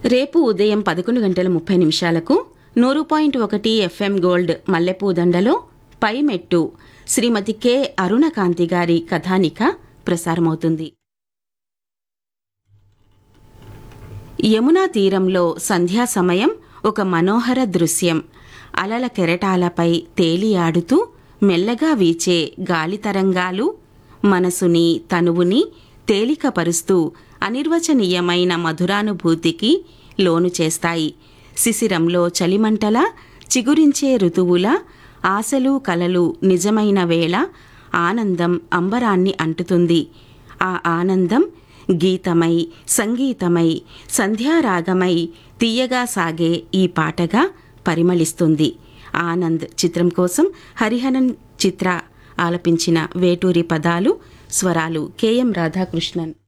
రేపు ఉదయం పదకొండు గంటల ముప్పై నిమిషాలకు నూరు పాయింట్ ఒకటి ఎఫ్ఎం గోల్డ్ మల్లెపూదండలో పైమెట్టు శ్రీమతి కె అరుణకాంతి గారి కథానిక ప్రసారమవుతుంది యమునా తీరంలో సంధ్యా సమయం ఒక మనోహర దృశ్యం అలల కెరటాలపై తేలియాడుతూ మెల్లగా వీచే గాలి తరంగాలు మనసుని తనువుని తేలికపరుస్తూ అనిర్వచనీయమైన మధురానుభూతికి లోను చేస్తాయి శిశిరంలో చలిమంటల చిగురించే ఋతువుల ఆశలు కలలు నిజమైన వేళ ఆనందం అంబరాన్ని అంటుతుంది ఆ ఆనందం గీతమై సంగీతమై సంధ్యారాగమై తీయగా సాగే ఈ పాటగా పరిమళిస్తుంది ఆనంద్ చిత్రం కోసం హరిహరన్ చిత్ర ఆలపించిన వేటూరి పదాలు స్వరాలు కెఎం రాధాకృష్ణన్